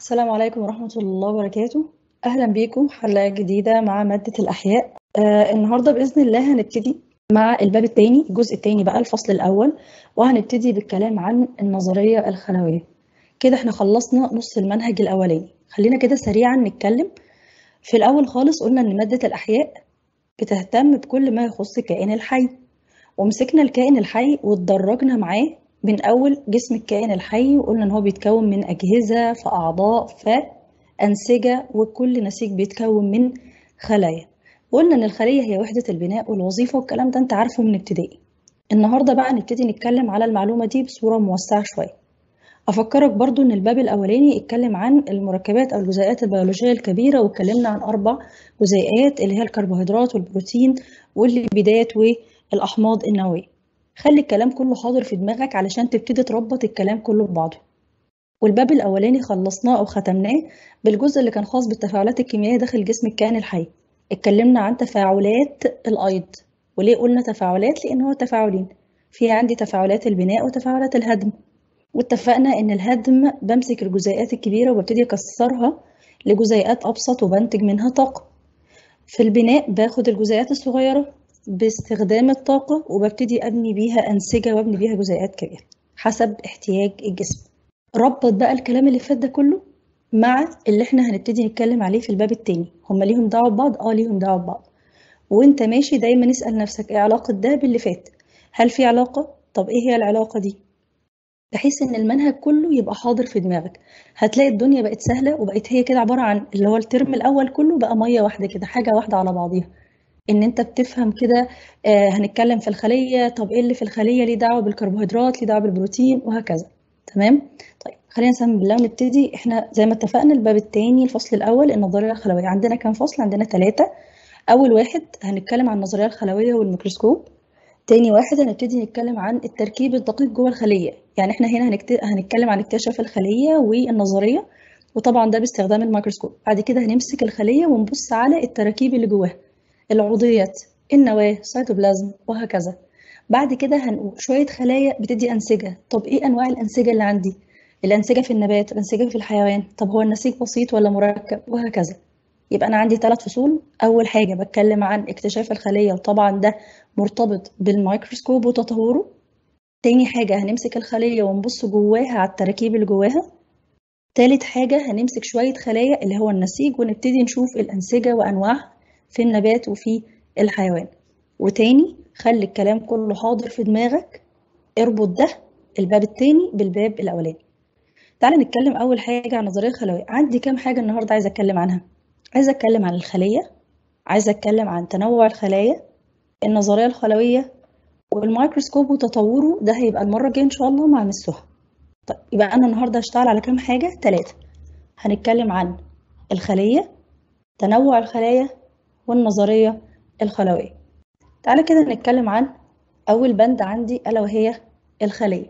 السلام عليكم ورحمة الله وبركاته أهلا بيكم حلقة جديدة مع مادة الأحياء آه النهاردة بإذن الله هنبتدي مع الباب الثاني الجزء الثاني بقى الفصل الأول وهنبتدي بالكلام عن النظرية الخلوية كده احنا خلصنا نص المنهج الأولاني خلينا كده سريعا نتكلم في الأول خالص قلنا إن مادة الأحياء بتهتم بكل ما يخص الكائن الحي ومسكنا الكائن الحي واتدرجنا معاه من أول جسم الكائن الحي وقلنا إن هو بيتكون من أجهزة فأعضاء فأنسجة وكل نسيج بيتكون من خلايا وقلنا إن الخلية هي وحدة البناء والوظيفة والكلام ده أنت عارفه من ابتدائي النهاردة بقى نبتدي نتكلم على المعلومة دي بصورة موسعة شوية أفكرك برضو إن الباب الأولاني اتكلم عن المركبات أو الجزيئات البيولوجية الكبيرة واتكلمنا عن أربع جزيئات اللي هي الكربوهيدرات والبروتين والليبيدات والأحماض النووية خلي الكلام كله حاضر في دماغك علشان تبتدي تربط الكلام كله ببعضه والباب الأولاني خلصناه أو ختمناه بالجزء اللي كان خاص بالتفاعلات الكيميائية داخل جسم الكائن الحي اتكلمنا عن تفاعلات الأيض وليه قلنا تفاعلات لأن هو تفاعلين في عندي تفاعلات البناء وتفاعلات الهدم واتفقنا إن الهدم بمسك الجزيئات الكبيرة وببتدي أكسرها لجزيئات أبسط وبنتج منها طاقة في البناء باخد الجزيئات الصغيرة باستخدام الطاقة وببتدي أبني بيها أنسجة وأبني بيها جزيئات كبيرة حسب احتياج الجسم ربط بقى الكلام اللي فات ده كله مع اللي احنا هنبتدي نتكلم عليه في الباب التاني هما ليهم دعوة ببعض اه ليهم دعوة ببعض وانت ماشي دايما اسأل نفسك ايه علاقة ده باللي فات هل في علاقة طب ايه هي العلاقة دي بحيث ان المنهج كله يبقى حاضر في دماغك هتلاقي الدنيا بقت سهلة وبقت هي كده عبارة عن اللي هو الترم الأول كله بقى مية واحدة كده حاجة واحدة على بعضيها ان انت بتفهم كده آه هنتكلم في الخليه طب ايه اللي في الخليه ليه دعوه بالكربوهيدرات ليه دعوه بالبروتين وهكذا تمام طيب خلينا نسمي بالله ونبتدي احنا زي ما اتفقنا الباب الثاني الفصل الاول النظريه الخلويه عندنا كام فصل عندنا ثلاثه اول واحد هنتكلم عن النظريه الخلويه والميكروسكوب تاني واحد هنبتدي نتكلم عن التركيب الدقيق جوه الخليه يعني احنا هنا هنكت... هنتكلم عن اكتشاف الخليه والنظريه وطبعا ده باستخدام الميكروسكوب بعد كده هنمسك الخليه ونبص على التراكيب اللي جواها العضويات النواة سيتوبلازم وهكذا بعد كده هنقول شوية خلايا بتدي أنسجة طب إيه أنواع الأنسجة اللي عندي الأنسجة في النبات الأنسجة في الحيوان طب هو النسيج بسيط ولا مركب وهكذا يبقى أنا عندي ثلاث فصول أول حاجة بتكلم عن اكتشاف الخلية وطبعا ده مرتبط بالميكروسكوب وتطوره تاني حاجة هنمسك الخلية ونبص جواها على التراكيب اللي جواها تالت حاجة هنمسك شوية خلايا اللي هو النسيج ونبتدي نشوف الأنسجة وأنواعها في النبات وفي الحيوان وتاني خلي الكلام كله حاضر في دماغك اربط ده الباب التاني بالباب الأولاني تعال نتكلم أول حاجة عن النظرية الخلوية عندي كام حاجة النهاردة عايزة أتكلم عنها عايزة أتكلم عن الخلية عايزة أتكلم عن تنوع الخلايا النظرية الخلوية والميكروسكوب وتطوره ده هيبقى المرة الجاية إن شاء الله مع مس سهى طيب يبقى أنا النهاردة هشتغل على كام حاجة ثلاثة هنتكلم عن الخلية تنوع الخلايا والنظرية الخلوية تعالى كده نتكلم عن أول بند عندي ألا وهي الخلية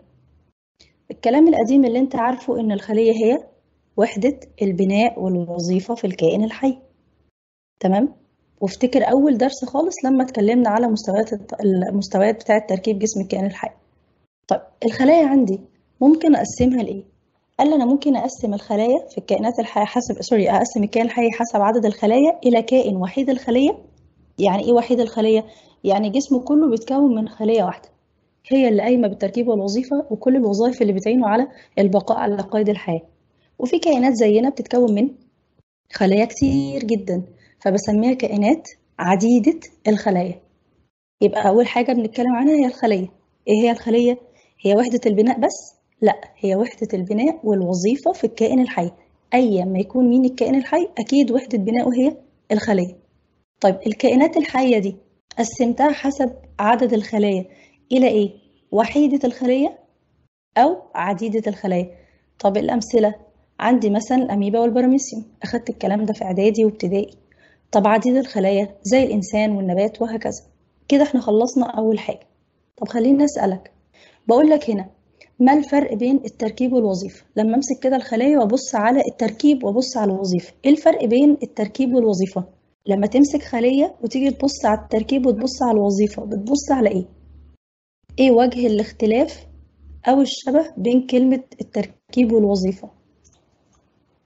الكلام القديم اللي انت عارفه ان الخلية هي وحدة البناء والوظيفة في الكائن الحي تمام وافتكر أول درس خالص لما اتكلمنا على مستويات المستويات بتاعة تركيب جسم الكائن الحي طيب الخلايا عندي ممكن أقسمها لإيه؟ قال أنا ممكن أقسم الخلايا في الكائنات الحية حسب سوري أقسم الكائن الحي حسب عدد الخلايا إلى كائن وحيد الخلية يعني إيه وحيد الخلية؟ يعني جسمه كله بيتكون من خلية واحدة هي اللي قايمة بالتركيب والوظيفة وكل الوظائف اللي بتعينه على البقاء على قيد الحياة وفي كائنات زينا بتتكون من خلايا كتير جدا فبسميها كائنات عديدة الخلايا يبقى أول حاجة بنتكلم عنها هي الخلية إيه هي الخلية؟ هي وحدة البناء بس؟ لا هي وحدة البناء والوظيفة في الكائن الحي أيا ما يكون مين الكائن الحي أكيد وحدة بناؤه هي الخلية طيب الكائنات الحية دي قسمتها حسب عدد الخلايا إلى إيه؟ وحيدة الخلية أو عديدة الخلايا طب الأمثلة عندي مثلا الأميبا والبراميسيوم أخدت الكلام ده في إعدادي وابتدائي طب عديد الخلايا زي الإنسان والنبات وهكذا كده احنا خلصنا أول حاجة طب خليني أسألك بقول لك هنا ما الفرق بين التركيب والوظيفة لما امسك كده الخلايا وابص على التركيب وابص على الوظيفة ايه الفرق بين التركيب والوظيفة لما تمسك خلية وتيجي تبص على التركيب وتبص على الوظيفة بتبص على ايه ايه وجه الاختلاف او الشبه بين كلمة التركيب والوظيفة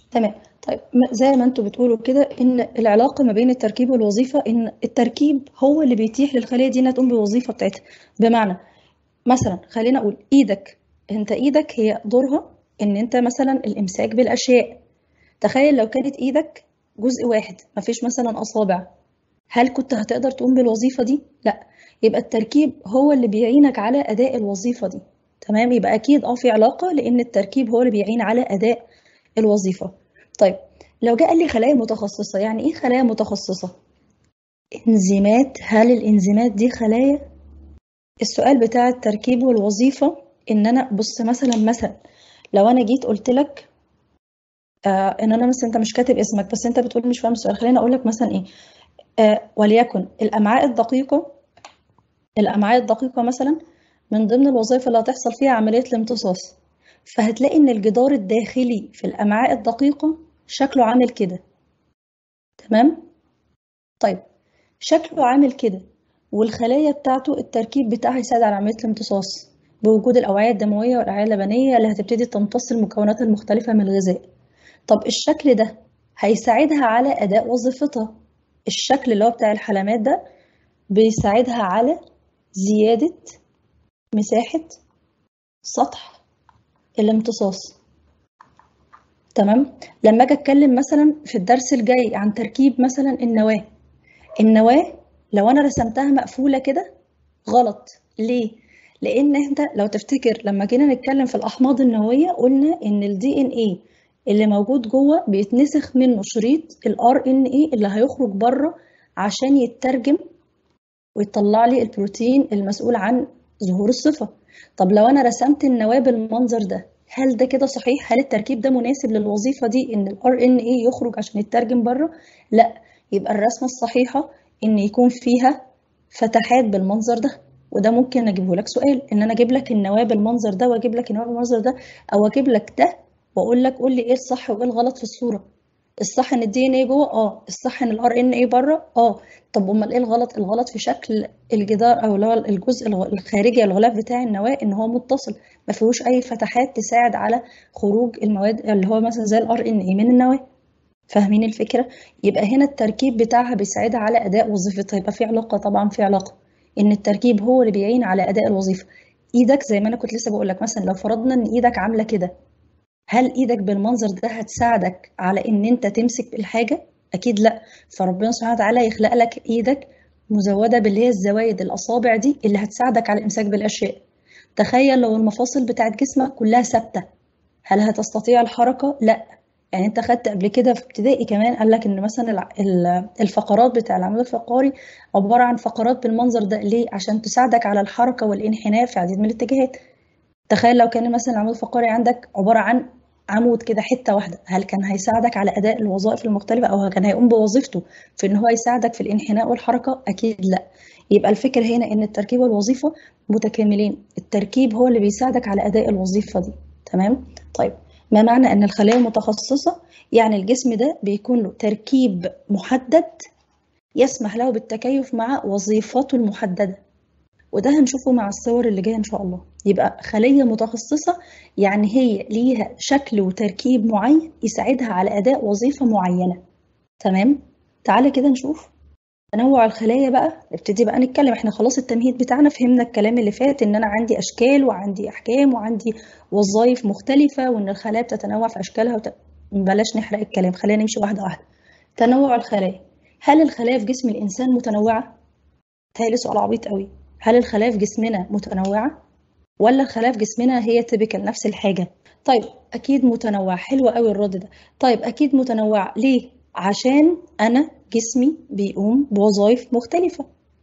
تمام طيب زي ما انتم بتقولوا كده ان العلاقه ما بين التركيب والوظيفه ان التركيب هو اللي بيتيح للخليه دي انها تقوم بالوظيفه بتاعتها بمعنى مثلا خلينا اقول ايدك انت ايدك هي دورها ان انت مثلا الامساك بالاشياء تخيل لو كانت ايدك جزء واحد مفيش مثلا اصابع هل كنت هتقدر تقوم بالوظيفه دي لا يبقى التركيب هو اللي بيعينك على اداء الوظيفه دي تمام يبقى اكيد اه في علاقه لان التركيب هو اللي بيعين على اداء الوظيفه طيب لو جه قال لي خلايا متخصصه يعني ايه خلايا متخصصه انزيمات هل الانزيمات دي خلايا السؤال بتاع التركيب والوظيفه ان انا بص مثلا مثلا لو انا جيت قلت لك آه ان انا مثلا انت مش كاتب اسمك بس انت بتقول مش فاهم السؤال خليني اقول لك مثلا ايه آه وليكن الامعاء الدقيقه الامعاء الدقيقه مثلا من ضمن الوظائف اللي هتحصل فيها عمليه الامتصاص فهتلاقي ان الجدار الداخلي في الامعاء الدقيقه شكله عامل كده تمام طيب شكله عامل كده والخلايا بتاعته التركيب بتاعها يساعد على عمليه الامتصاص بوجود الاوعيه الدمويه والاوعيه اللبنيه اللي هتبتدي تمتص المكونات المختلفه من الغذاء طب الشكل ده هيساعدها على اداء وظيفتها الشكل اللي هو بتاع الحلمات ده بيساعدها على زياده مساحه سطح الامتصاص تمام لما اجي اتكلم مثلا في الدرس الجاي عن تركيب مثلا النواه النواه لو انا رسمتها مقفوله كده غلط ليه لان انت لو تفتكر لما جينا نتكلم في الاحماض النوويه قلنا ان الدي ان ايه اللي موجود جوه بيتنسخ منه شريط الار ان اي اللي هيخرج بره عشان يترجم ويطلع لي البروتين المسؤول عن ظهور الصفه طب لو انا رسمت النواه بالمنظر ده هل ده كده صحيح هل التركيب ده مناسب للوظيفه دي ان الار ان اي يخرج عشان يترجم بره لا يبقى الرسمه الصحيحه ان يكون فيها فتحات بالمنظر ده وده ممكن اجيبه لك سؤال ان انا اجيب لك النواه بالمنظر ده واجيب لك النواه بالمنظر ده او اجيب لك ده واقول لك قول لي ايه الصح وايه الغلط في الصوره الصح ان الدي ان ايه جوه اه الصح ان الار ان ايه بره اه طب امال ايه الغلط الغلط في شكل الجدار او اللي هو الجزء الخارجي الغلاف بتاع النواه ان هو متصل ما فيهوش اي فتحات تساعد على خروج المواد اللي هو مثلا زي الار ان ايه من النواه فاهمين الفكره يبقى هنا التركيب بتاعها بيساعدها على اداء وظيفتها يبقى في علاقه طبعا في علاقه ان التركيب هو اللي بيعين على اداء الوظيفه ايدك زي ما انا كنت لسه بقول لك مثلا لو فرضنا ان ايدك عامله كده هل ايدك بالمنظر ده هتساعدك على ان انت تمسك الحاجه اكيد لا فربنا سبحانه وتعالى يخلق لك ايدك مزوده باللي هي الزوايد الاصابع دي اللي هتساعدك على الامساك بالاشياء تخيل لو المفاصل بتاعت جسمك كلها ثابته هل هتستطيع الحركه لا يعني انت خدت قبل كده في ابتدائي كمان قال لك ان مثلا الفقرات بتاع العمود الفقري عباره عن فقرات بالمنظر ده ليه عشان تساعدك على الحركه والانحناء في عديد من الاتجاهات تخيل لو كان مثلا العمود الفقري عندك عباره عن عمود كده حته واحده هل كان هيساعدك على اداء الوظائف المختلفه او كان هيقوم بوظيفته في ان هو يساعدك في الانحناء والحركه اكيد لا يبقى الفكره هنا ان التركيب والوظيفه متكاملين التركيب هو اللي بيساعدك على اداء الوظيفه دي تمام طيب ما معنى ان الخلايا متخصصه يعني الجسم ده بيكون له تركيب محدد يسمح له بالتكيف مع وظيفته المحدده وده هنشوفه مع الصور اللي جايه ان شاء الله يبقى خليه متخصصه يعني هي ليها شكل وتركيب معين يساعدها على اداء وظيفه معينه تمام تعالى كده نشوف تنوع الخلايا بقى نبتدي بقى نتكلم احنا خلاص التمهيد بتاعنا فهمنا الكلام اللي فات ان انا عندي اشكال وعندي احكام وعندي وظائف مختلفه وان الخلايا بتتنوع في اشكالها وت... بلاش نحرق الكلام خلينا نمشي واحده واحده تنوع الخلايا هل الخلايا في جسم الانسان متنوعه تهيألي سؤال عبيط قوي هل الخلايا في جسمنا متنوعه ولا الخلايا في جسمنا هي تبكل نفس الحاجه طيب اكيد متنوعه حلو قوي الرد ده طيب اكيد متنوعه ليه عشان انا جسمي بيقوم بوظائف مختلفه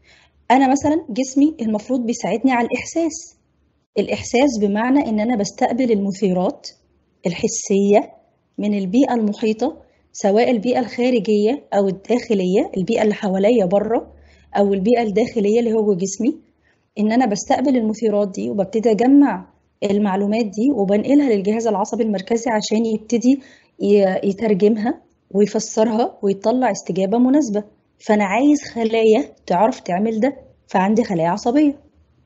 انا مثلا جسمي المفروض بيساعدني على الاحساس الاحساس بمعنى ان انا بستقبل المثيرات الحسيه من البيئه المحيطه سواء البيئه الخارجيه او الداخليه البيئه اللي حواليا بره او البيئه الداخليه اللي هو جسمي ان انا بستقبل المثيرات دي وببتدي اجمع المعلومات دي وبنقلها للجهاز العصبي المركزي عشان يبتدي يترجمها ويفسرها ويطلع استجابة مناسبة فأنا عايز خلايا تعرف تعمل ده فعندي خلايا عصبية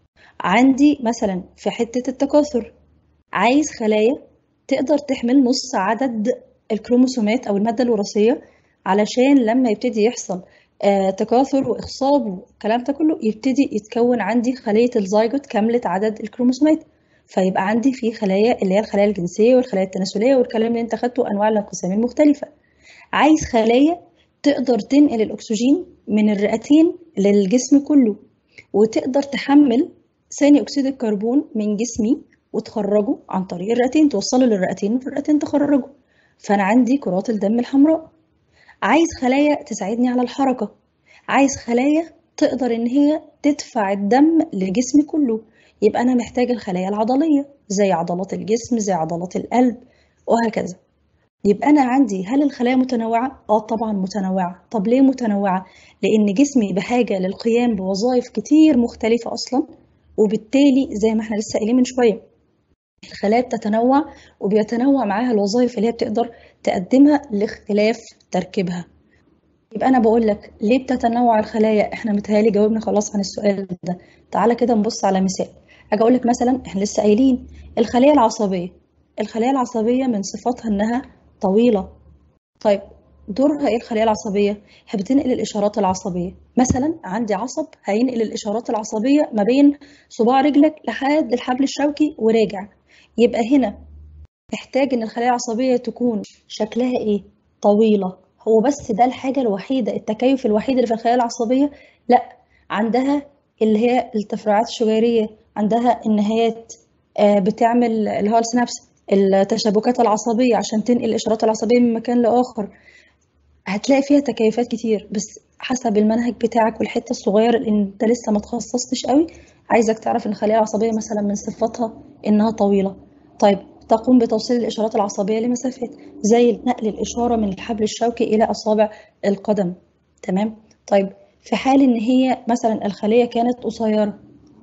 عندي مثلا في حتة التكاثر عايز خلايا تقدر تحمل نص عدد الكروموسومات او الماده الوراثيه علشان لما يبتدي يحصل آه تكاثر واخصاب والكلام ده كله يبتدي يتكون عندي خليه الزيجوت كامله عدد الكروموسومات فيبقى عندي في خلايا اللي هي الخلايا الجنسيه والخلايا التناسليه والكلام اللي انت خدته انواع الانقسام المختلفه عايز خلايا تقدر تنقل الاكسجين من الرئتين للجسم كله وتقدر تحمل ثاني اكسيد الكربون من جسمي وتخرجه عن طريق الرئتين توصله للرئتين وفي الرئتين تخرجه فانا عندي كرات الدم الحمراء عايز خلايا تساعدني على الحركه عايز خلايا تقدر ان هي تدفع الدم لجسمي كله يبقى انا محتاج الخلايا العضليه زي عضلات الجسم زي عضلات القلب وهكذا يبقى انا عندي هل الخلايا متنوعه اه طبعا متنوعه طب ليه متنوعه لان جسمي بحاجه للقيام بوظائف كتير مختلفه اصلا وبالتالي زي ما احنا لسه قايلين من شويه الخلايا بتتنوع وبيتنوع معاها الوظائف اللي هي بتقدر تقدمها لاختلاف تركيبها يبقى انا بقول لك ليه بتتنوع الخلايا احنا متهيألي جاوبنا خلاص عن السؤال ده تعالى كده نبص على مثال اجي اقول لك مثلا احنا لسه قايلين الخليه العصبيه الخلايا العصبيه من صفاتها انها طويله طيب دورها ايه الخليه العصبيه هي بتنقل الاشارات العصبيه مثلا عندي عصب هينقل الاشارات العصبيه ما بين صباع رجلك لحد الحبل الشوكي وراجع يبقى هنا محتاج ان الخلايا العصبيه تكون شكلها ايه طويله هو بس ده الحاجه الوحيده التكيف الوحيد اللي في الخلايا العصبيه لا عندها اللي هي التفرعات الشجيريه عندها النهايات بتعمل اللي هو السنابس التشابكات العصبيه عشان تنقل الاشارات العصبيه من مكان لاخر هتلاقي فيها تكيفات كتير بس حسب المنهج بتاعك والحته الصغيره اللي انت لسه ما تخصصتش قوي عايزك تعرف ان الخليه العصبيه مثلا من صفاتها انها طويله طيب تقوم بتوصيل الاشارات العصبيه لمسافات زي نقل الاشاره من الحبل الشوكي الى اصابع القدم تمام طيب في حال ان هي مثلا الخليه كانت قصيره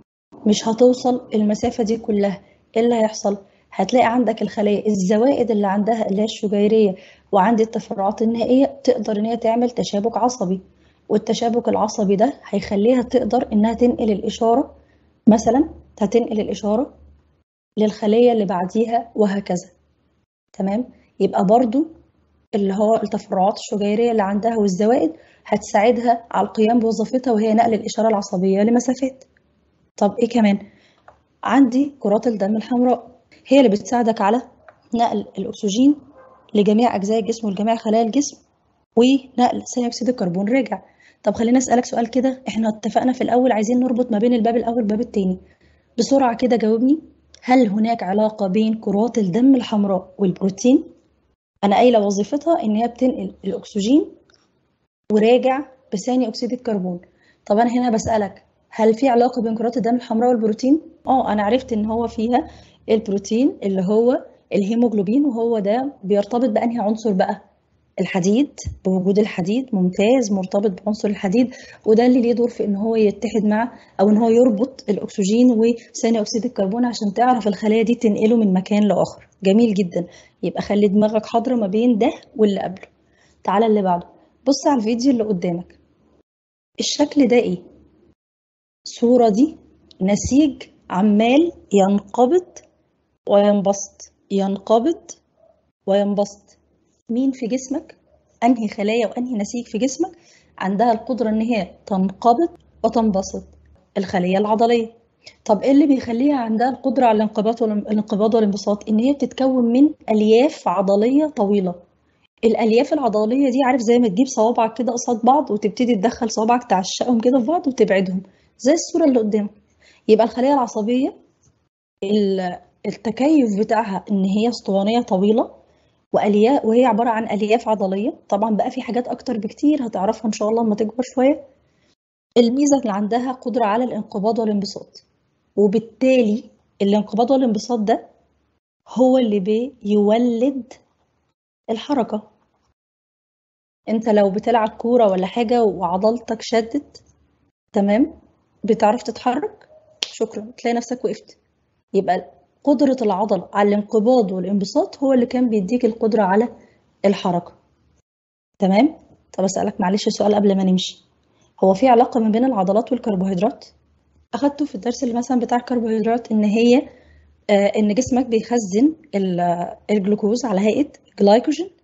مش هتوصل المسافه دي كلها ايه اللي هيحصل هتلاقي عندك الخلايا الزوائد اللي عندها اللي هي الشجيريه وعند التفرعات النهائيه تقدر ان هي تعمل تشابك عصبي والتشابك العصبي ده هيخليها تقدر انها تنقل الاشاره مثلا هتنقل الاشاره للخليه اللي بعديها وهكذا تمام يبقى برضو اللي هو التفرعات الشجيريه اللي عندها والزوائد هتساعدها على القيام بوظيفتها وهي نقل الاشاره العصبيه لمسافات طب ايه كمان عندي كرات الدم الحمراء هي اللي بتساعدك على نقل الاكسجين لجميع اجزاء الجسم ولجميع خلايا الجسم ونقل ثاني اكسيد الكربون راجع طب خلينا اسالك سؤال كده احنا اتفقنا في الاول عايزين نربط ما بين الباب الاول والباب الثاني بسرعه كده جاوبني هل هناك علاقه بين كرات الدم الحمراء والبروتين انا قايله وظيفتها ان هي بتنقل الاكسجين وراجع بثاني اكسيد الكربون طب انا هنا بسالك هل في علاقه بين كرات الدم الحمراء والبروتين اه انا عرفت ان هو فيها البروتين اللي هو الهيموجلوبين وهو ده بيرتبط بانهي عنصر بقى الحديد بوجود الحديد ممتاز مرتبط بعنصر الحديد وده اللي ليه دور في ان هو يتحد مع او ان هو يربط الاكسجين وثاني اكسيد الكربون عشان تعرف الخلايا دي تنقله من مكان لاخر جميل جدا يبقى خلي دماغك حاضره ما بين ده واللي قبله تعالى اللي بعده بص على الفيديو اللي قدامك الشكل ده ايه الصوره دي نسيج عمال ينقبض وينبسط ينقبض وينبسط مين في جسمك انهي خلايا وانهي نسيج في جسمك عندها القدره ان هي تنقبض وتنبسط الخليه العضليه طب ايه اللي بيخليها عندها القدره على الانقباض والانقباض والانبساط ان هي بتتكون من الياف عضليه طويله الالياف العضليه دي عارف زي ما تجيب صوابعك كده قصاد بعض وتبتدي تدخل صوابعك تعشقهم كده في بعض وتبعدهم زي الصوره اللي قدامك يبقى الخليه العصبيه التكيف بتاعها ان هي اسطوانيه طويله والياف وهي عباره عن الياف عضليه طبعا بقى في حاجات اكتر بكتير هتعرفها ان شاء الله لما تكبر شويه الميزه اللي عندها قدره على الانقباض والانبساط وبالتالي الانقباض والانبساط ده هو اللي بيولد الحركه انت لو بتلعب كوره ولا حاجه وعضلتك شدت تمام بتعرف تتحرك شكرا تلاقي نفسك وقفت يبقى قدرة العضلة على الانقباض والانبساط هو اللي كان بيديك القدرة على الحركة تمام؟ طب أسألك معلش سؤال قبل ما نمشي هو في علاقة ما بين العضلات والكربوهيدرات؟ أخدته في الدرس اللي مثلا بتاع الكربوهيدرات إن هي آه إن جسمك بيخزن الجلوكوز على هيئة جلايكوجين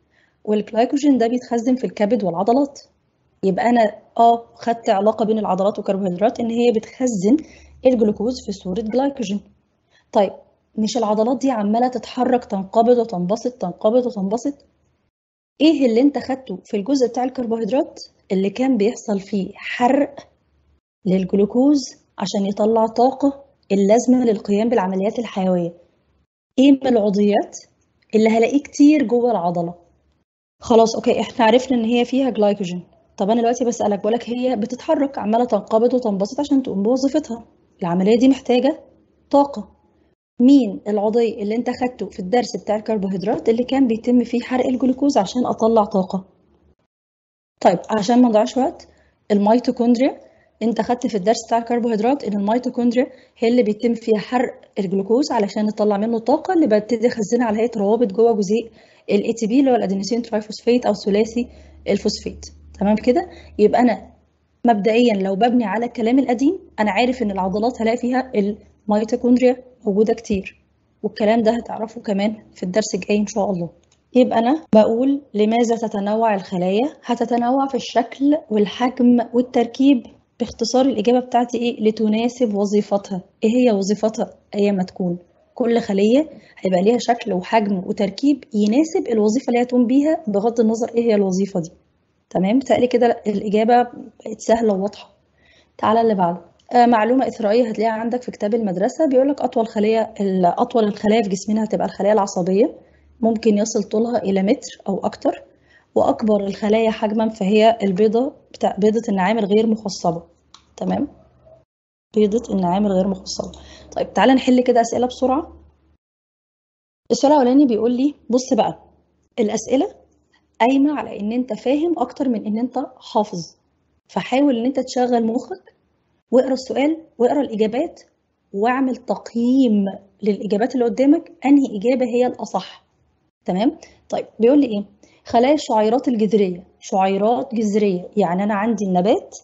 والجلايكوجين ده بيتخزن في الكبد والعضلات يبقى انا اه خدت علاقه بين العضلات والكربوهيدرات ان هي بتخزن الجلوكوز في صوره جلايكوجين طيب مش العضلات دي عماله تتحرك تنقبض وتنبسط تنقبض وتنبسط ايه اللي انت خدته في الجزء بتاع الكربوهيدرات اللي كان بيحصل فيه حرق للجلوكوز عشان يطلع طاقه اللازمه للقيام بالعمليات الحيويه ايه من العضويات اللي هلاقيه كتير جوه العضله خلاص اوكي احنا عرفنا ان هي فيها جلايكوجين طب انا دلوقتي بسالك بقولك هي بتتحرك عماله تنقبض وتنبسط عشان تقوم بوظيفتها العمليه دي محتاجه طاقه مين العضي اللي انت خدته في الدرس بتاع الكربوهيدرات اللي كان بيتم فيه حرق الجلوكوز عشان اطلع طاقه طيب عشان ما نضيعش وقت الميتوكوندريا انت خدت في الدرس بتاع الكربوهيدرات ان الميتوكوندريا هي اللي بيتم فيها حرق الجلوكوز علشان نطلع منه الطاقه اللي ببتدي اخزنها على هيئه روابط جوه جزيء الاي تي بي اللي هو الادينوسين ترايفوسفيت او ثلاثي الفوسفيت تمام كده يبقى انا مبدئيا لو ببني على الكلام القديم انا عارف ان العضلات هلاقي فيها الميتوكوندريا موجوده كتير والكلام ده هتعرفه كمان في الدرس الجاي ان شاء الله يبقى انا بقول لماذا تتنوع الخلايا هتتنوع في الشكل والحجم والتركيب باختصار الإجابة بتاعتي إيه؟ لتناسب وظيفتها، إيه هي وظيفتها؟ أي ما تكون، كل خلية هيبقى ليها شكل وحجم وتركيب يناسب الوظيفة اللي هتقوم بيها بغض النظر إيه هي الوظيفة دي. تمام؟ بتقلي كده الإجابة بقت سهلة وواضحة. تعالى اللي بعده. آه معلومة إثرائية هتلاقيها عندك في كتاب المدرسة بيقول لك أطول خلية أطول الخلايا في جسمنا هتبقى الخلايا العصبية ممكن يصل طولها إلى متر أو أكتر وأكبر الخلايا حجما فهي البيضة بتاع بيضة النعام الغير مخصبة تمام بيضة النعام الغير مخصبة طيب تعالى نحل كده أسئلة بسرعة السؤال الأولاني بيقول لي بص بقى الأسئلة قايمة على إن أنت فاهم أكتر من إن أنت حافظ فحاول إن أنت تشغل مخك واقرا السؤال واقرا الإجابات واعمل تقييم للإجابات اللي قدامك أنهي إجابة هي الأصح تمام طيب بيقول لي إيه خلايا الشعيرات الجذرية شعيرات جذرية يعني أنا عندي النبات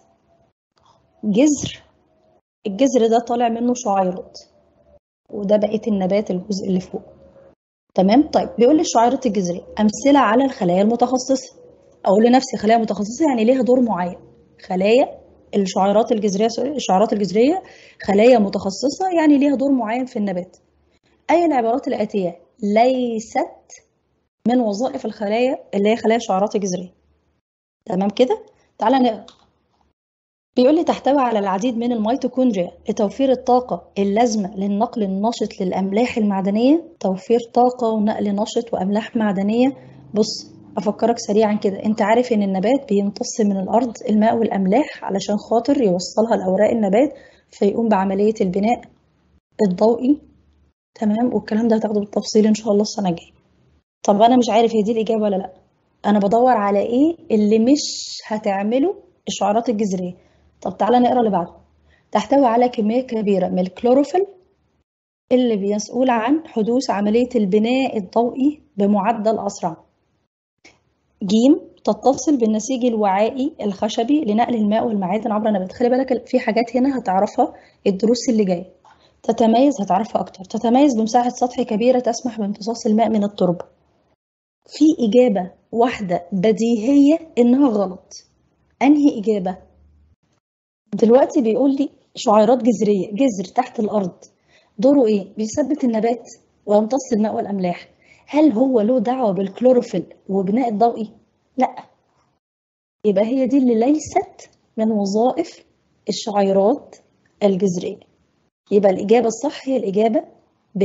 جذر الجذر ده طالع منه شعيرات وده بقية النبات الجزء اللي فوق تمام طيب بيقول لي الشعيرات الجذرية أمثلة على الخلايا المتخصصة أقول لنفسي خلايا متخصصة يعني ليها دور معين خلايا الشعيرات الجذرية الشعيرات الجذرية خلايا متخصصة يعني ليها دور معين في النبات أي العبارات الآتية ليست من وظائف الخلايا اللي هي خلايا الشعيرات الجذرية تمام كده تعالى نقرا بيقول لي تحتوي على العديد من الميتوكوندريا لتوفير الطاقة اللازمة للنقل النشط للأملاح المعدنية توفير طاقة ونقل نشط وأملاح معدنية بص أفكرك سريعا كده أنت عارف إن النبات بيمتص من الأرض الماء والأملاح علشان خاطر يوصلها لأوراق النبات فيقوم بعملية البناء الضوئي تمام والكلام ده هتاخده بالتفصيل إن شاء الله السنة الجاية طب أنا مش عارف هي دي الإجابة ولا لأ أنا بدور على إيه اللي مش هتعمله الشعيرات الجذرية طب تعالى نقرا اللي بعده تحتوي على كمية كبيرة من الكلوروفيل اللي بيسؤول عن حدوث عملية البناء الضوئي بمعدل أسرع جيم تتصل بالنسيج الوعائي الخشبي لنقل الماء والمعادن عبر النبات خلي بالك في حاجات هنا هتعرفها الدروس اللي جايه تتميز هتعرفها اكتر تتميز بمساحه سطح كبيره تسمح بامتصاص الماء من التربه في اجابه واحده بديهيه انها غلط انهي اجابه دلوقتي بيقول لي شعيرات جذريه جذر تحت الارض دوره ايه بيثبت النبات ويمتص الماء والاملاح هل هو له دعوه بالكلوروفيل وبناء الضوئي لا يبقى هي دي اللي ليست من وظائف الشعيرات الجذريه يبقى الاجابه الصح هي الاجابه ب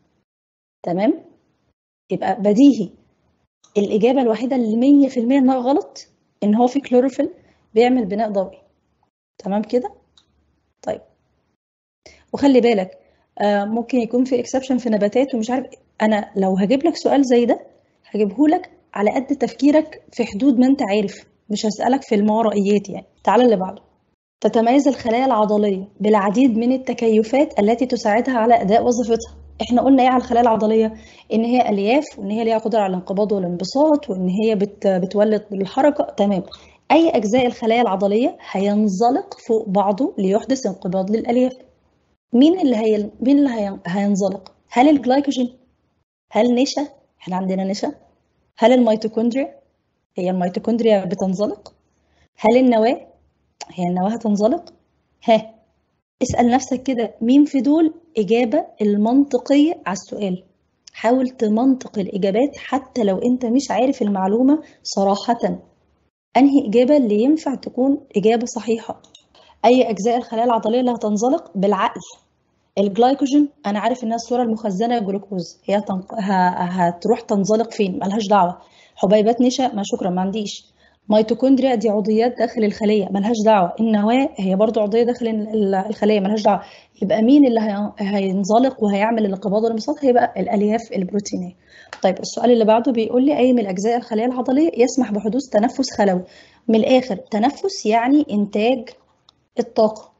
تمام يبقى بديهي الاجابه الوحيده اللي 100% انها غلط ان هو في كلوروفيل بيعمل بناء ضوئي تمام كده طيب وخلي بالك آه ممكن يكون في اكسبشن في نباتات ومش عارف انا لو هجيب لك سؤال زي ده هجيبه لك على قد تفكيرك في حدود ما انت عارف مش هسألك في الماورائيات يعني تعال اللي بعده تتميز الخلايا العضلية بالعديد من التكيفات التي تساعدها على أداء وظيفتها احنا قلنا ايه على الخلايا العضلية ان هي الياف وان هي ليها قدرة على الانقباض والانبساط وان هي بت بتولد الحركة تمام اي اجزاء الخلايا العضلية هينزلق فوق بعضه ليحدث انقباض للالياف مين اللي هي مين اللي هي... هينزلق هل الجلايكوجين هل نشا احنا عندنا نشا هل الميتوكوندريا هي الميتوكوندريا بتنزلق هل النواة هي النواة هتنزلق ها اسأل نفسك كده مين في دول إجابة المنطقية على السؤال حاول تمنطق الإجابات حتى لو أنت مش عارف المعلومة صراحة أنهي إجابة اللي ينفع تكون إجابة صحيحة أي أجزاء الخلايا العضلية اللي هتنزلق بالعقل الجلايكوجين أنا عارف إنها الصورة المخزنة الجلوكوز هي تنق... ه... هتروح تنزلق فين ملهاش دعوة حبيبات نشا ما شكرا ما عنديش ميتوكوندريا دي عضويات داخل الخليه ملهاش دعوه النواه هي برضو عضويه داخل الخليه ملهاش دعوه يبقى مين اللي هينزلق وهيعمل الانقباض والانبساط هيبقى الالياف البروتينيه طيب السؤال اللي بعده بيقول لي اي من الاجزاء الخليه العضليه يسمح بحدوث تنفس خلوي من الاخر تنفس يعني انتاج الطاقه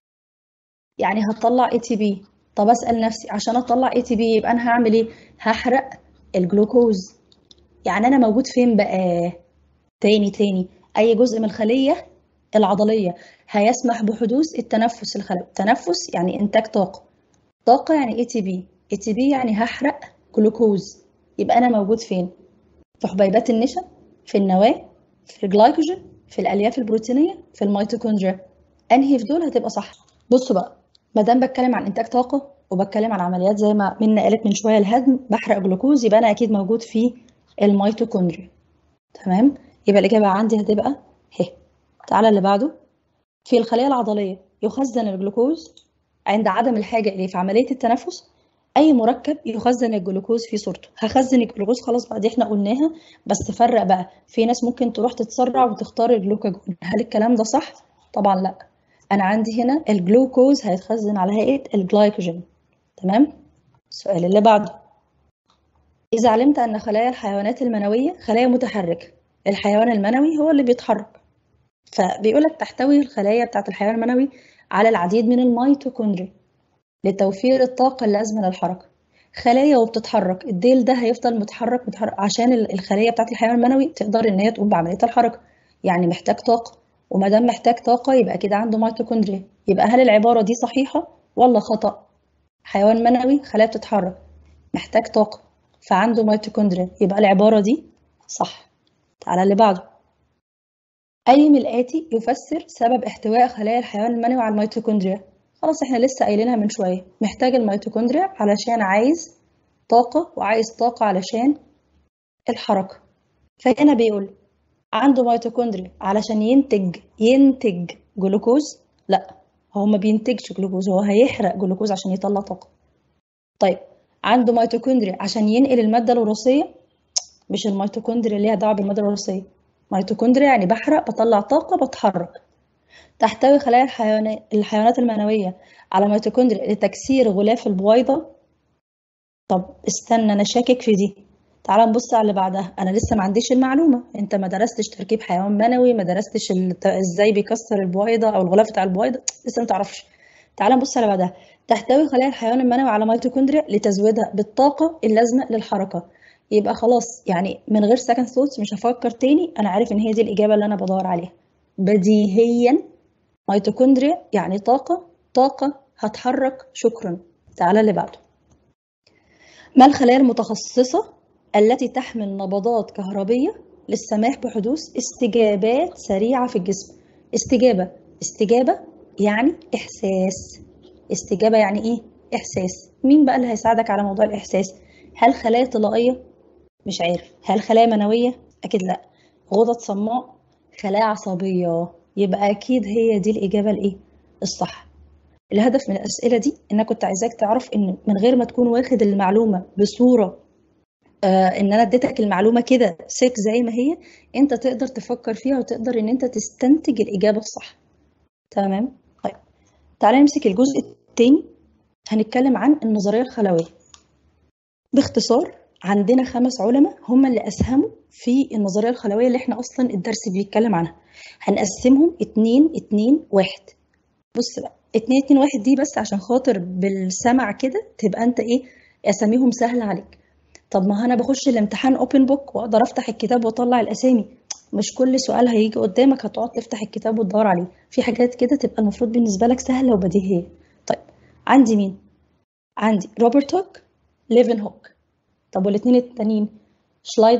يعني هتطلع اي تي بي طب اسال نفسي عشان اطلع اي تي بي يبقى انا هعمل ايه هحرق الجلوكوز يعني انا موجود فين بقى تاني تاني أي جزء من الخلية العضلية هيسمح بحدوث التنفس الخلوي تنفس يعني إنتاج طاقة طاقة يعني اي تي بي اي تي بي يعني هحرق جلوكوز يبقى أنا موجود فين؟ في حبيبات النشا في النواة في الجلايكوجين في الألياف البروتينية في الميتوكوندريا أنهي في دول هتبقى صح بصوا بقى ما دام بتكلم عن إنتاج طاقة وبتكلم عن عمليات زي ما منا قالت من شوية الهضم بحرق جلوكوز يبقى أنا أكيد موجود في الميتوكوندريا تمام يبقى الإجابة عندي هتبقى ه تعالى اللي بعده في الخلية العضلية يخزن الجلوكوز عند عدم الحاجة إليه في عملية التنفس أي مركب يخزن الجلوكوز في صورته هخزن الجلوكوز خلاص بقى دي احنا قلناها بس فرق بقى في ناس ممكن تروح تتسرع وتختار الجلوكاجون هل الكلام ده صح؟ طبعا لا أنا عندي هنا الجلوكوز هيتخزن على هيئة الجلايكوجين تمام؟ السؤال اللي بعده إذا علمت أن خلايا الحيوانات المنوية خلايا متحركة الحيوان المنوي هو اللي بيتحرك فبيقولك تحتوي الخلايا بتاعة الحيوان المنوي على العديد من الميتوكوندريا لتوفير الطاقة اللازمة للحركة خلايا وبتتحرك الديل ده هيفضل متحرك متحرك عشان الخلية بتاعة الحيوان المنوي تقدر إن هي تقوم بعملية الحركة يعني محتاج طاقة وما دام محتاج طاقة يبقى كده عنده ميتوكوندريا يبقى هل العبارة دي صحيحة ولا خطأ؟ حيوان منوي خلايا بتتحرك محتاج طاقة فعنده ميتوكوندريا يبقى العبارة دي صح تعالى اللي بعده أي من الآتي يفسر سبب احتواء خلايا الحيوان المنوي على الميتوكوندريا خلاص احنا لسه قايلينها من شوية محتاج الميتوكوندريا علشان عايز طاقة وعايز طاقة علشان الحركة فهنا بيقول عنده ميتوكوندريا علشان ينتج ينتج جلوكوز لا هو ما بينتجش جلوكوز هو هيحرق جلوكوز عشان يطلع طاقة طيب عنده ميتوكوندريا عشان ينقل المادة الوراثية مش الميتوكوندريا اللي ليها دعوة بالمادة الوراثية ميتوكوندريا يعني بحرق بطلع طاقة بتحرك تحتوي خلايا الحيوان... الحيوانات المنوية على ميتوكوندريا لتكسير غلاف البويضة طب استنى أنا شاكك في دي تعال نبص على اللي بعدها أنا لسه ما عنديش المعلومة أنت ما درستش تركيب حيوان منوي ما درستش ال... إزاي بيكسر البويضة أو الغلاف بتاع البويضة لسه ما تعرفش تعال نبص على بعدها تحتوي خلايا الحيوان المنوي على ميتوكوندريا لتزويدها بالطاقة اللازمة للحركة يبقى خلاص يعني من غير سكند ثوتس مش هفكر تاني انا عارف ان هي دي الاجابه اللي انا بدور عليها بديهيا ميتوكوندريا يعني طاقه طاقه هتحرك شكرا تعالى اللي بعده ما الخلايا المتخصصه التي تحمل نبضات كهربيه للسماح بحدوث استجابات سريعه في الجسم استجابه استجابه يعني احساس استجابه يعني ايه احساس مين بقى اللي هيساعدك على موضوع الاحساس هل خلايا طلائيه مش عارف هل خلايا منوية؟ أكيد لأ غدد صماء خلايا عصبية يبقى أكيد هي دي الإجابة الإيه؟ الصح الهدف من الأسئلة دي إن أنا كنت عايزاك تعرف إن من غير ما تكون واخد المعلومة بصورة آه إن أنا اديتك المعلومة كده سيك زي ما هي أنت تقدر تفكر فيها وتقدر إن أنت تستنتج الإجابة الصح تمام؟ طيب تعالى نمسك الجزء التاني هنتكلم عن النظرية الخلوية باختصار عندنا خمس علماء هم اللي أسهموا في النظرية الخلوية اللي احنا أصلا الدرس بيتكلم عنها هنقسمهم اتنين اتنين واحد بص بقى اتنين اتنين واحد دي بس عشان خاطر بالسمع كده تبقى انت ايه اساميهم سهلة عليك طب ما انا بخش الامتحان اوبن بوك واقدر افتح الكتاب واطلع الاسامي مش كل سؤال هيجي قدامك هتقعد تفتح الكتاب وتدور عليه في حاجات كده تبقى المفروض بالنسبة لك سهلة وبديهية طيب عندي مين عندي روبرت هوك ليفن هوك طب والاثنين التانيين شلايدن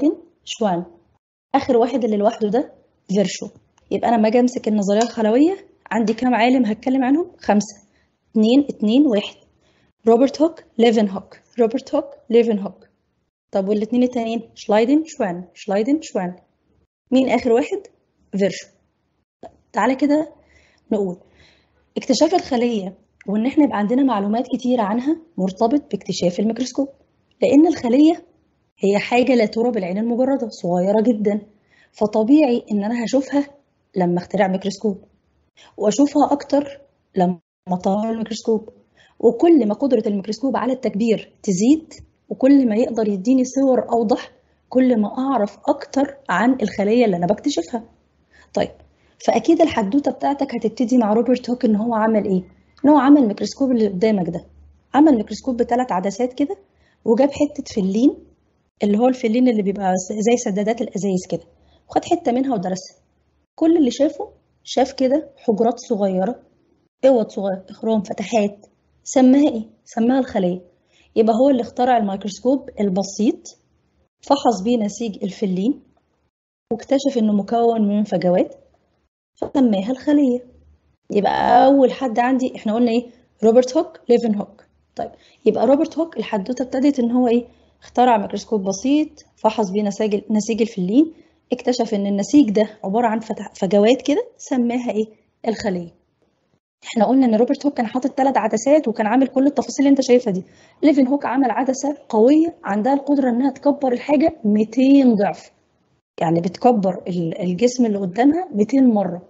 شوان اخر واحد اللي لوحده ده فيرشو يبقى انا لما اجي امسك النظريه الخلويه عندي كام عالم هتكلم عنهم خمسه اتنين اتنين واحد روبرت هوك ليفن هوك روبرت هوك ليفن هوك طب والاتنين التانيين شلايدن شوان شلايدن شوان مين اخر واحد فيرشو تعالى كده نقول اكتشاف الخليه وان احنا يبقى عندنا معلومات كتيره عنها مرتبط باكتشاف الميكروسكوب لان الخليه هي حاجه لا ترى بالعين المجرده صغيره جدا فطبيعي ان انا هشوفها لما اخترع ميكروسكوب واشوفها اكتر لما اطور الميكروسكوب وكل ما قدره الميكروسكوب على التكبير تزيد وكل ما يقدر يديني صور اوضح كل ما اعرف اكتر عن الخليه اللي انا بكتشفها طيب فاكيد الحدوته بتاعتك هتبتدي مع روبرت هوك ان هو عمل ايه ان هو عمل الميكروسكوب اللي قدامك ده عمل ميكروسكوب بثلاث عدسات كده وجاب حته فلين اللي هو الفلين اللي بيبقى زي سدادات الازايز كده وخد حته منها ودرسها كل اللي شافه شاف كده حجرات صغيره اوض صغيره اخرام فتحات سماها ايه سماها الخليه يبقى هو اللي اخترع الميكروسكوب البسيط فحص بيه نسيج الفلين واكتشف انه مكون من فجوات فسماها الخليه يبقى اول حد عندي احنا قلنا ايه روبرت هوك ليفن هوك طيب يبقى روبرت هوك الحدوته ابتدت ان هو ايه اخترع ميكروسكوب بسيط فحص بيه نسيج نسيج الفلين اكتشف ان النسيج ده عباره عن فجوات كده سماها ايه الخليه احنا قلنا ان روبرت هوك كان حاطط ثلاث عدسات وكان عامل كل التفاصيل اللي انت شايفها دي ليفن هوك عمل عدسه قويه عندها القدره انها تكبر الحاجه 200 ضعف يعني بتكبر الجسم اللي قدامها 200 مره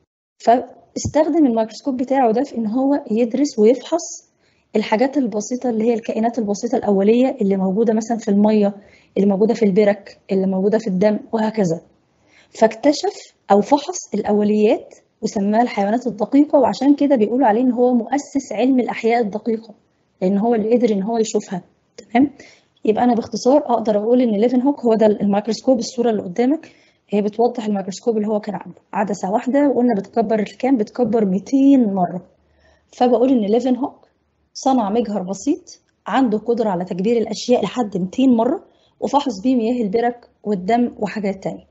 فاستخدم الميكروسكوب بتاعه ده في ان هو يدرس ويفحص الحاجات البسيطه اللي هي الكائنات البسيطه الاوليه اللي موجوده مثلا في الميه اللي موجوده في البرك اللي موجوده في الدم وهكذا فاكتشف او فحص الاوليات وسماها الحيوانات الدقيقه وعشان كده بيقولوا عليه ان هو مؤسس علم الاحياء الدقيقه لان هو اللي قدر ان هو يشوفها تمام يبقى انا باختصار اقدر اقول ان ليفن هوك هو ده الميكروسكوب الصوره اللي قدامك هي بتوضح الميكروسكوب اللي هو كان عامله عدسه واحده وقلنا بتكبر الكام بتكبر 200 مره فبقول ان ليفن هوك صنع مجهر بسيط عنده قدرة على تكبير الأشياء لحد 200 مرة وفحص بيه مياه البرك والدم وحاجات تانية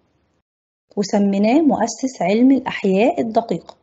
وسميناه مؤسس علم الأحياء الدقيقة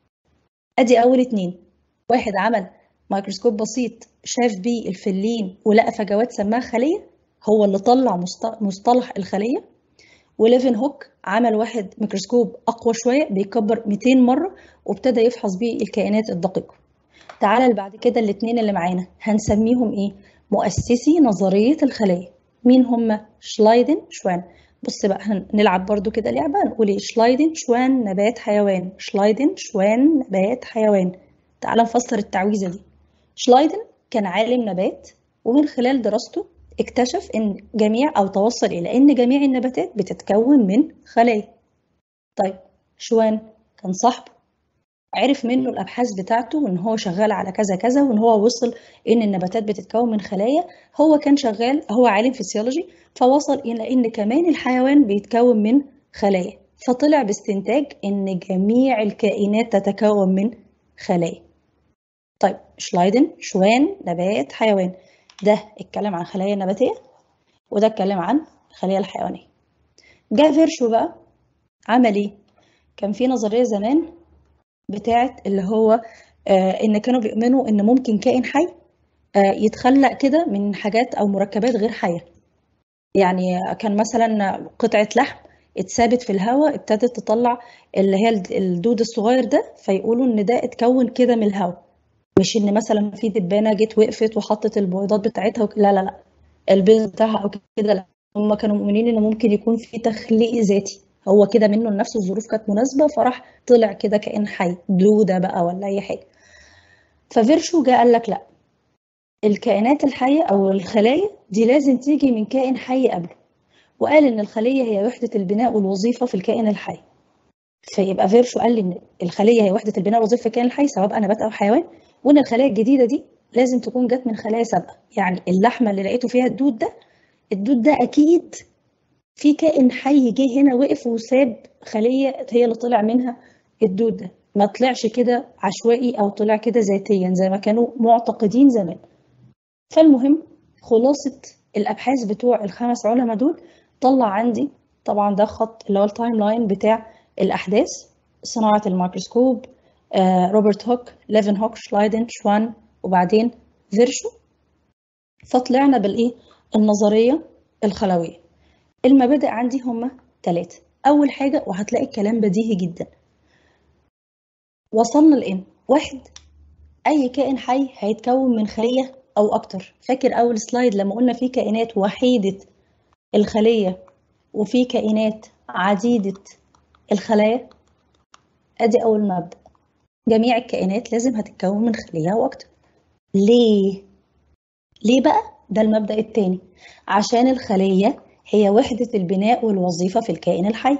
أدي أول اتنين واحد عمل ميكروسكوب بسيط شاف بيه الفلين ولقى فجوات سماها خلية هو اللي طلع مصطلح الخلية وليفن هوك عمل واحد ميكروسكوب أقوى شوية بيكبر 200 مرة وابتدى يفحص بيه الكائنات الدقيقة تعالى اللي بعد كده الاثنين اللي معانا هنسميهم ايه مؤسسي نظرية الخلية مين هم شلايدن شوان بص بقى هنلعب برضو كده لعبة نقول ايه شلايدن شوان نبات حيوان شلايدن شوان نبات حيوان تعالى نفسر التعويذة دي شلايدن كان عالم نبات ومن خلال دراسته اكتشف ان جميع او توصل الى ان جميع النباتات بتتكون من خلايا طيب شوان كان صاحبه عرف منه الابحاث بتاعته وان هو شغال على كذا كذا وان هو وصل ان النباتات بتتكون من خلايا هو كان شغال هو عالم فسيولوجي فوصل الى ان كمان الحيوان بيتكون من خلايا فطلع باستنتاج ان جميع الكائنات تتكون من خلايا طيب شلايدن شوان نبات حيوان ده اتكلم عن خلايا نباتيه وده اتكلم عن الخلايا الحيوانيه جاء فيرشو بقى عمل ايه كان في نظريه زمان بتاعت اللي هو آه ان كانوا بيؤمنوا ان ممكن كائن حي آه يتخلق كده من حاجات او مركبات غير حيه يعني كان مثلا قطعه لحم اتثابت في الهواء ابتدت تطلع اللي هي الدود الصغير ده فيقولوا ان ده اتكون كده من الهواء مش ان مثلا في دبانه جت وقفت وحطت البيضات بتاعتها وك... لا لا لا البيض بتاعها او كده لا هم كانوا مؤمنين ان ممكن يكون في تخليق ذاتي هو كده منه لنفسه الظروف كانت مناسبة فراح طلع كده كائن حي دودة بقى ولا أي حاجة ففيرشو جه قال لك لأ الكائنات الحية أو الخلايا دي لازم تيجي من كائن حي قبله وقال إن الخلية هي وحدة البناء والوظيفة في الكائن الحي فيبقى فيرشو قال لي إن الخلية هي وحدة البناء والوظيفة في الكائن الحي سواء نبات أو حيوان وإن الخلايا الجديدة دي لازم تكون جت من خلايا سابقة يعني اللحمة اللي لقيته فيها الدود ده الدود ده أكيد في كائن حي جه هنا وقف وساب خلية هي اللي طلع منها الدود ده ما طلعش كده عشوائي أو طلع كده ذاتيا زي ما كانوا معتقدين زمان فالمهم خلاصة الأبحاث بتوع الخمس علماء دول طلع عندي طبعا ده خط اللي هو التايم لاين بتاع الأحداث صناعة الميكروسكوب آه، روبرت هوك ليفن هوك شلايدن شوان وبعدين فيرشو فطلعنا بالإيه النظرية الخلوية المبادئ عندي هما ثلاثة أول حاجة وهتلاقي الكلام بديهي جدا وصلنا لإن واحد أي كائن حي هيتكون من خلية أو أكتر فاكر أول سلايد لما قلنا في كائنات وحيدة الخلية وفي كائنات عديدة الخلايا أدي أول مبدأ جميع الكائنات لازم هتتكون من خلية أو أكتر ليه؟ ليه بقى؟ ده المبدأ التاني عشان الخلية هي وحدة البناء والوظيفة في الكائن الحي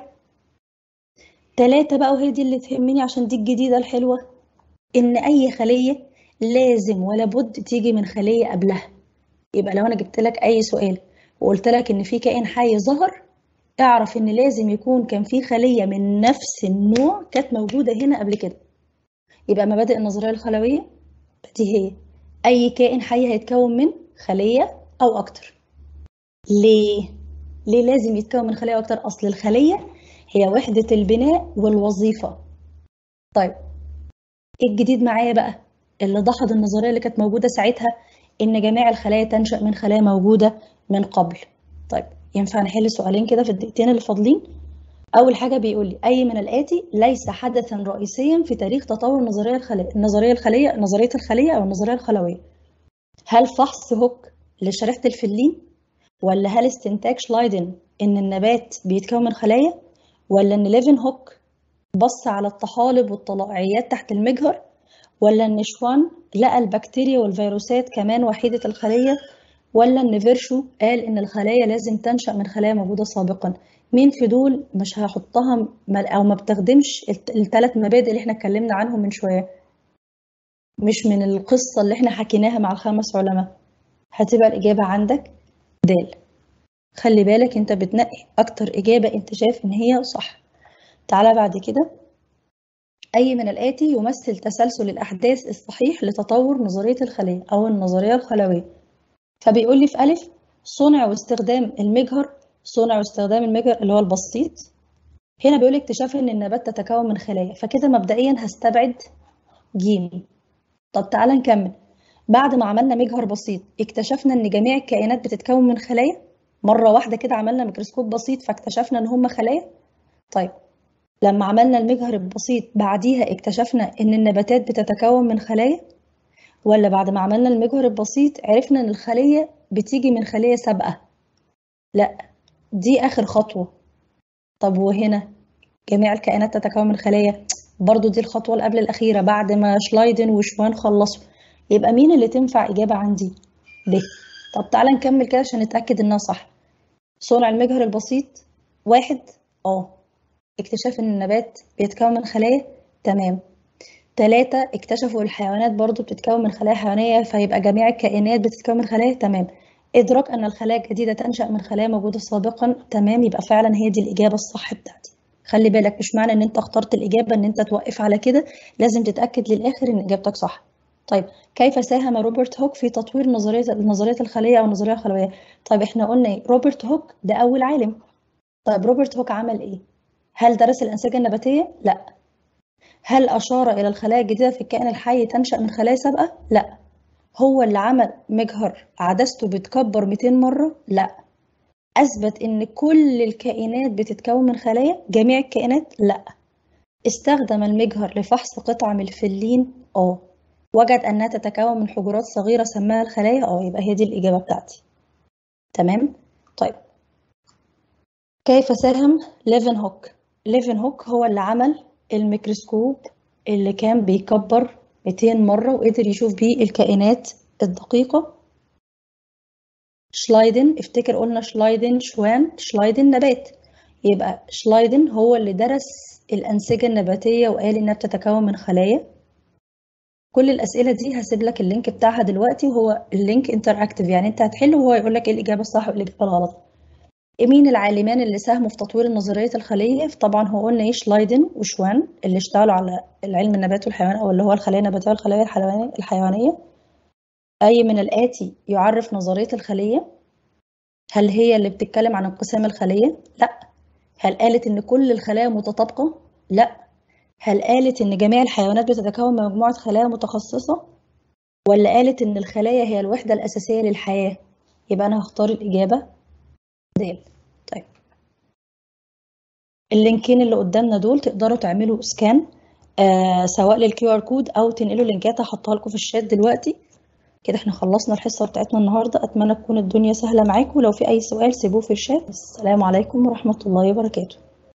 تلاتة بقى وهي دي اللي تهمني عشان دي الجديدة الحلوة إن أي خلية لازم ولا بد تيجي من خلية قبلها يبقى لو أنا جبت لك أي سؤال وقلت لك إن في كائن حي ظهر اعرف إن لازم يكون كان في خلية من نفس النوع كانت موجودة هنا قبل كده يبقى مبادئ النظرية الخلوية بديهية أي كائن حي هيتكون من خلية أو أكتر ليه؟ ليه لازم يتكون من خلية أو أكتر؟ أصل الخلية هي وحدة البناء والوظيفة طيب ايه الجديد معايا بقى اللي دحض النظريه اللي كانت موجوده ساعتها ان جميع الخلايا تنشا من خلايا موجوده من قبل طيب ينفع نحل سؤالين كده في الدقيقتين اللي فاضلين اول حاجه بيقول لي اي من الاتي ليس حدثا رئيسيا في تاريخ تطور النظريه الخليه النظريه الخليه نظريه الخليه او النظريه الخلويه هل فحص هوك لشريحه الفلين ولا هل استنتاج شلايدن ان النبات بيتكون من خلايا ولا ان ليفن هوك بص على الطحالب والطلائعيات تحت المجهر ولا ان شوان لقى البكتيريا والفيروسات كمان وحيدة الخلية ولا ان فيرشو قال ان الخلايا لازم تنشأ من خلايا موجودة سابقا مين في دول مش هحطها او ما بتخدمش الثلاث مبادئ اللي احنا اتكلمنا عنهم من شوية مش من القصة اللي احنا حكيناها مع الخمس علماء هتبقى الإجابة عندك دال خلي بالك انت بتنقي اكتر إجابة انت شايف ان هي صح تعالى بعد كده أي من الآتي يمثل تسلسل الأحداث الصحيح لتطور نظرية الخلية أو النظرية الخلوية فبيقول لي في ألف صنع واستخدام المجهر صنع واستخدام المجهر اللي هو البسيط هنا بيقول اكتشاف ان النبات تتكون من خلايا فكده مبدئيا هستبعد جيم طب تعالى نكمل بعد ما عملنا مجهر بسيط اكتشفنا ان جميع الكائنات بتتكون من خلايا مره واحده كده عملنا ميكروسكوب بسيط فاكتشفنا ان هم خلايا طيب لما عملنا المجهر البسيط بعديها اكتشفنا ان النباتات بتتكون من خلايا ولا بعد ما عملنا المجهر البسيط عرفنا ان الخلية بتيجي من خلية سابقة لا دي اخر خطوة طب وهنا جميع الكائنات تتكون من خلايا برضو دي الخطوة اللي قبل الأخيرة بعد ما شلايدن وشوان خلصوا يبقى مين اللي تنفع إجابة عندي؟ ب طب تعالى نكمل كده عشان نتأكد إنها صح صنع المجهر البسيط واحد اه اكتشاف ان النبات بيتكون من خلايا تمام تلاتة اكتشفوا الحيوانات برضو بتتكون من خلايا حيوانية فيبقى جميع الكائنات بتتكون من خلايا تمام إدراك أن الخلايا الجديدة تنشأ من خلايا موجودة سابقا تمام يبقى فعلا هي دي الإجابة الصح بتاعتي خلي بالك مش معنى ان انت اخترت الإجابة ان انت توقف على كده لازم تتأكد للآخر ان إجابتك صح طيب كيف ساهم روبرت هوك في تطوير نظرية نظرية الخلية أو النظرية الخلوية طيب احنا قلنا ايه روبرت هوك ده أول عالم طيب روبرت هوك عمل ايه هل درس الأنسجة النباتية؟ لا هل أشار إلى الخلايا الجديدة في الكائن الحي تنشأ من خلايا سابقة؟ لا هو اللي عمل مجهر عدسته بتكبر 200 مرة؟ لا أثبت إن كل الكائنات بتتكون من خلايا؟ جميع الكائنات؟ لا استخدم المجهر لفحص قطع من الفلين؟ اه وجد أنها تتكون من حجرات صغيرة سماها الخلايا؟ اه يبقى هي دي الإجابة بتاعتي تمام؟ طيب كيف ساهم ليفن هوك؟ ليفن هوك هو اللي عمل الميكروسكوب اللي كان بيكبر 200 مرة وقدر يشوف بيه الكائنات الدقيقة شلايدن افتكر قلنا شلايدن شوان شلايدن نبات يبقى شلايدن هو اللي درس الأنسجة النباتية وقال إنها بتتكون من خلايا كل الأسئلة دي هسيب لك اللينك بتاعها دلوقتي وهو اللينك انتراكتيف يعني انت هتحل وهو يقول لك ايه الإجابة الصح والإجابة الغلط مين العالمان اللي ساهموا في تطوير نظرية الخلية؟ طبعا هو قلنا ايه شلايدن وشوان اللي اشتغلوا على العلم النبات والحيوان او اللي هو الخلايا النباتية والخلايا الحيوانية أي من الآتي يعرف نظرية الخلية؟ هل هي اللي بتتكلم عن انقسام الخلية؟ لا هل قالت إن كل الخلايا متطابقة؟ لأ هل قالت إن جميع الحيوانات بتتكون من مجموعة خلايا متخصصة؟ ولا قالت إن الخلايا هي الوحدة الأساسية للحياة؟ يبقى أنا هختار الإجابة د طيب اللينكين اللي قدامنا دول تقدروا تعملوا سكان آه سواء للكيو ار كود او تنقلوا لينكات هحطها لكم في الشات دلوقتي كده احنا خلصنا الحصه بتاعتنا النهارده اتمنى تكون الدنيا سهله معاكم ولو في اي سؤال سيبوه في الشات السلام عليكم ورحمه الله وبركاته